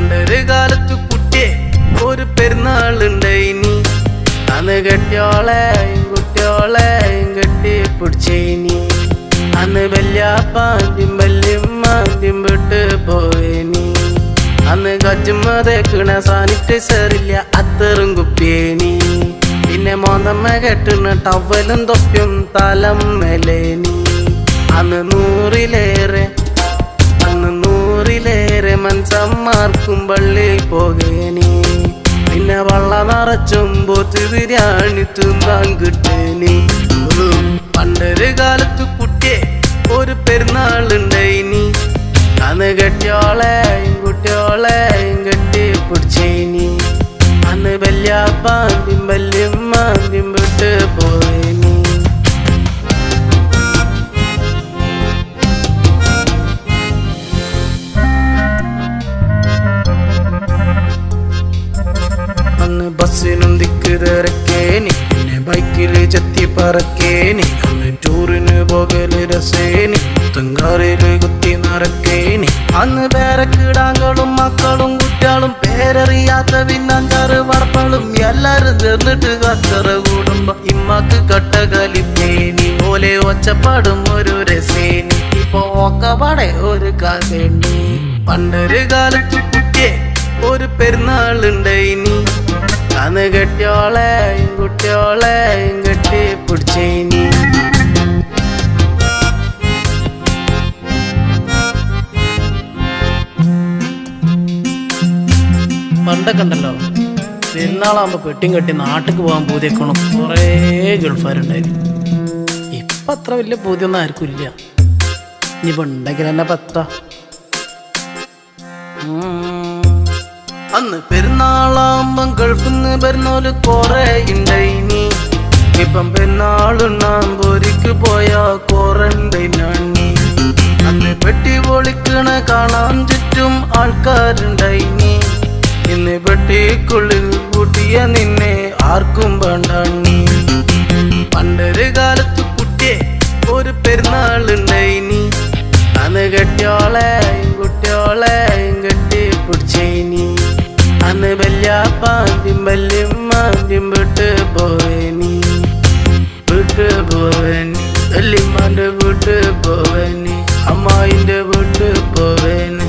പണ്ടൊരു കാലത്ത് കുട്ടിയെ ഒരു പെരുന്നാളുണ്ടായിനി അന്ന് കെട്ടിയോളെയും കുട്ടിയോളെയും കെട്ടി പിടിച്ചേനി അന്ന് വല്യാപ്പാന്റെയും വല്യമ്മാന്റെയും വിട്ട് പോയേനി അന്ന് കച്ചുമ്മ തേക്കണ സാനിറ്റൈസർ ഇല്ല അത്തറും കുപ്പിയേനി പിന്നെ മോന്തമ്മ കെട്ടുന്ന ടവലും തൊപ്പിയും തലം മേലേനി അന്ന് നൂറിലേറെ അന്ന് നൂറിലേറെ മൻസന്മാർക്കും പള്ളിയിൽ പോകേനി പിന്നെ വള്ള നിറച്ചും പോത്ത് ബിരിയാണി തിന്നാൻ കിട്ടേനി ഉം. പണ്ടൊരു കാലത്ത് കുട്ടിയെ ഒരു പെരുന്നാളുണ്ടായിനി അന്ന് കെട്ടിയോളെയും കുട്ടിയോളെയും കെട്ടി പിടിച്ചേനി അന്ന് വല്യാപ്പാന്റെയും വല്യമ്മാന്റെയും വിട്ട് പോയേനി അന്ന് ബസ്സിനും ദിക്ക് തിരക്കേനി പിന്നെ ബൈക്കില് ചെത്തി പറക്കേനി അന്ന് ടൂറിന് പോകല് രസേനി തെങ്കാറില് കുത്തി നിറക്കേനി അന്ന് പേരക്കിടാങ്കളും മക്കളും കുട്ടികളും പേരറിയാത്ത പിന്നഞ്ചാറ് വർപ്പളും എല്ലാരും ചേർന്നിട്ട് കച്ചറ കൂടുമ്പോ ഇമ്മക്ക് കട്ട കലിപ്പേനി ഓലെ ഒച്ചപ്പാടും ഒരു രസേനി ഇപ്പൊ ഒക്കപാടെ ഒരു കഥേണ്ടി പണ്ടൊരു കാലത്ത് കുട്ടിയെ ഒരു പെരുന്നാളുണ്ടായിനി അന്ന് കെട്ടിയോളെയും കുട്ടിയോളെയും കെട്ടി പിടിച്ചേനി പണ്ടൊക്കെ ഉണ്ടല്ലോ പെരുന്നാളാകുമ്പോ പെട്ടിയും കെട്ടി നാട്ടിക്ക് പോകാൻ പൂതിയൊക്കണം കുറേ ഗൾഫാരുണ്ടായിരുന്നു ഇപ്പൊ അത്ര വലിയ പൂതിയൊന്നും ആർക്കും ഇല്ല ഇനിയിപ്പോ ഉണ്ടെങ്കിൽ തന്നെ പത്ത അന്ന് പെരുന്നാളാകുമ്പം ഗൾഫിൽ നിന്ന് വരുന്നോല് കൊറേ ഉണ്ടായിനി ഇപ്പം പെരുന്നാളുണ്ണാമ്പൊരിക്ക് പോയാ ക്വാറന്റൈനാണി അന്ന് പെട്ടി പൊളിക്കണ കാണാൻ ചുറ്റും ആൾക്കാരുണ്ടായിനി ഇന്ന് പെട്ടിക്കുള്ളിൽ കൂട്ടിയ നിന്നെ ആർക്കും വേണ്ടാണി പണ്ടൊരു കാലത്ത് കുട്ടിയെ ഒരു പെരുന്നാളുണ്ടായിനി അന്ന് കെട്ടിയോളെയും കുട്ടിയോളെയും കെട്ടി പിടിച്ചേനി അന്ന് വല്യാപ്പാന്റെയും വല്യമ്മാന്റെയും വിട്ട് പോവേനി വിട്ട് പോവേനി വല്യമ്മാന്റെ വിട്ട് പോവേനി അമ്മായിന്റെ വിട്ട് പോവേനി